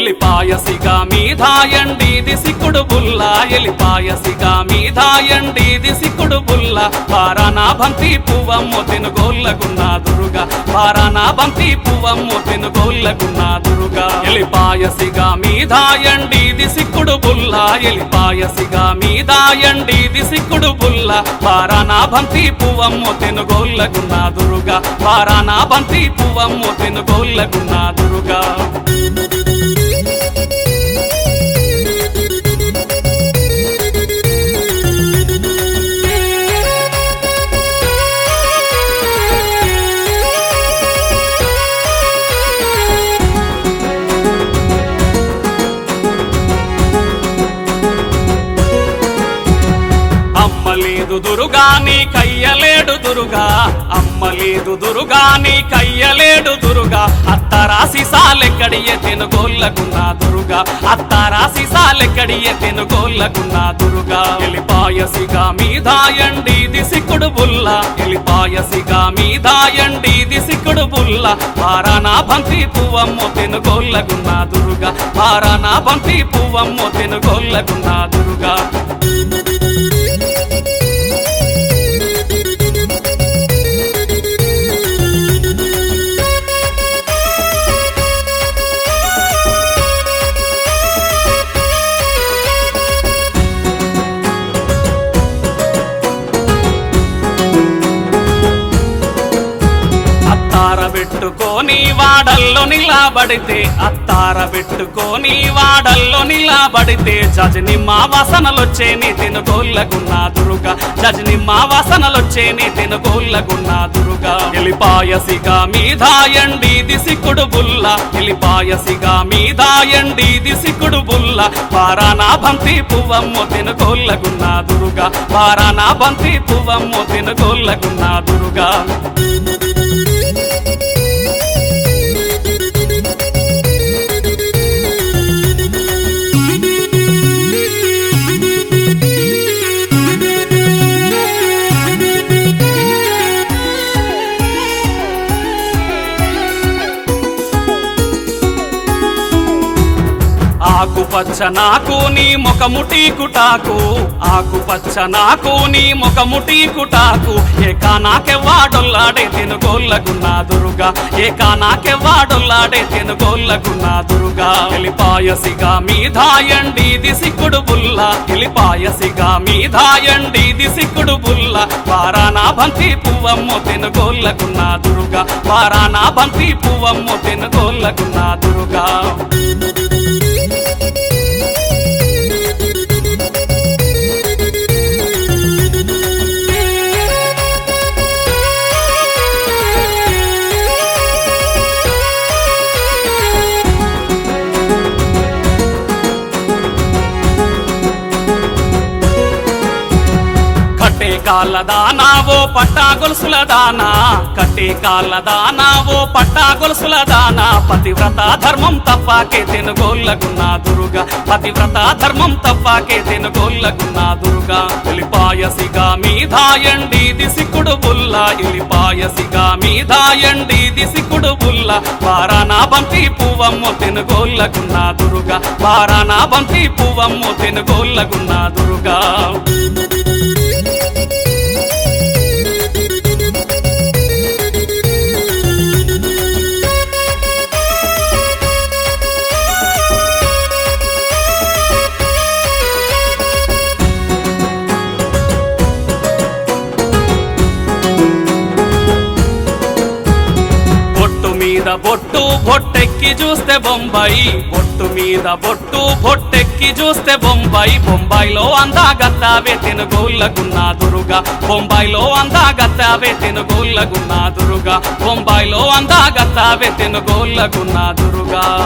ఎలిపాయసిగా మీదాయండి దిసికుడు బుల్ల ఎలిపాయసిగా మీదాయండి దిసికుడు బుల్ల పారానా బంతి పువ్వమ్ము తినుగోళ్ళగున్న దురుగా పారానా బంతి పువ్వమ్ము తినుగోళ్ళగున్న దురుగా ఎలిపాయసిగా మీదాయండి దిసికుడు బుల్ల ఎలిపాయసిగా మీదాయండి దిసికుడు బుల్ల పారానా బంతి పువ్వమ్ము తినుగోళ్ళగున్న దురుగా పారానా బంతి పువ్వమ్ము తినుగోళ్ళగున్న దురుగా అమ్మ లేదు దురుగా నీ కయ్యలేడు దురుగా అమ్మ లేదు దురుగా నీ కయ్యలేడు దురుగా అత్తరాసి సాలెక్కడియ తెనుగోళ్ళకున్న దురుగా అత్తరాసి సాలెక్కడియ తెనుగోళ్ళకున్న దురుగా ఎలిపాయసిగా మీదాయండి దిసికుడు బుల్ల ఎలిపాయసిగా మీదాయండి దిసికుడు బుల్ల పారానా బంతి పువ్వమ్ము తెనుగోళ్ళకున్న దురుగా పారానా బంతి పువ్వమ్ము తెనుగోళ్ళకున్న దురుగా అత్తార పెట్టుకొని వాడల్లో నిలబడితే అత్తార పెట్టుకొని వాడల్లో నిలబడితే జజని మా వాసనలొచ్చేని తినుగోళ్ళగున్న దురుగా జజని మా వాసనలొచ్చేని తినుగోళ్ళగున్న దురుగా ఎలిపాయసిగా మీదాయండి దిసికుడు బుల్ల ఎలిపాయసిగా మీదాయండి దిసికుడు బుల్ల పారానా బంతి పువ్వమ్ము తినుగోళ్ళగున్న దురుగా పారానా బంతి పువ్వమ్ము తినుగోళ్ళగున్న దురుగా ఆకుపచ్చ నాకు నీ ముఖముటి కుటాకు ఆకుపచ్చ నాకు నీ ముఖముటి కుటాకు ఏకా నాకెవ్వాడొల్లాడే తినుగోళ్ళగున్నా దురుగా ఏకా నాకెవ్వాడొల్లాడే తినుగోళ్ళగున్నా దురుగా ఎలిపాయసిగా మీదాయండి దిసికుడు బుల్ల ఎలిపాయసిగా మీదాయండి దిసికుడు బుల్ల పారానా బంతి పువ్వమ్ము తినుగోళ్ళగున్నా దురుగా పారానా బంతి పువ్వమ్ము తినుగోళ్ళగున్నా దురుగా కట్టే కాళ్ళ దానా ఓ పట్టా గొలుసుల దానా కట్టే కాళ్ళ దానా ఓ పట్టా గొలుసుల దానా పతివ్రత ధర్మం తప్పాకే తెనుగోళ్ళగున్న దురుగా పతివ్రత ధర్మం తప్పాకే తెనుగోళ్ళగున్న దురుగా ఎలిపాయసిగా మీదాయండి దిసికుడు బుల్ల ఎలిపాయసిగా మీదాయండి దిసికుడు బుల్ల పారానా బంతి పువ్వమ్ము తెనుగోళ్ళగున్న దురుగా పారానా బంతి పువ్వమ్ము తెనుగోళ్ళగున్న దురుగా బొట్టు మీద బొట్టు బొట్టెక్కి చూస్తే బొంబాయి బొట్టు మీద బొట్టు బొట్టెక్కి చూస్తే బొంబాయి బొంబాయిలో అందాగత్తావే తెనుగోళ్ళగున్న దురుగా బొంబాయిలో అందాగత్తావే తెనుగోళ్ళగున్న దురుగా బొంబాయిలో అందాగత్తావే తెనుగోళ్ళగున్న దురుగా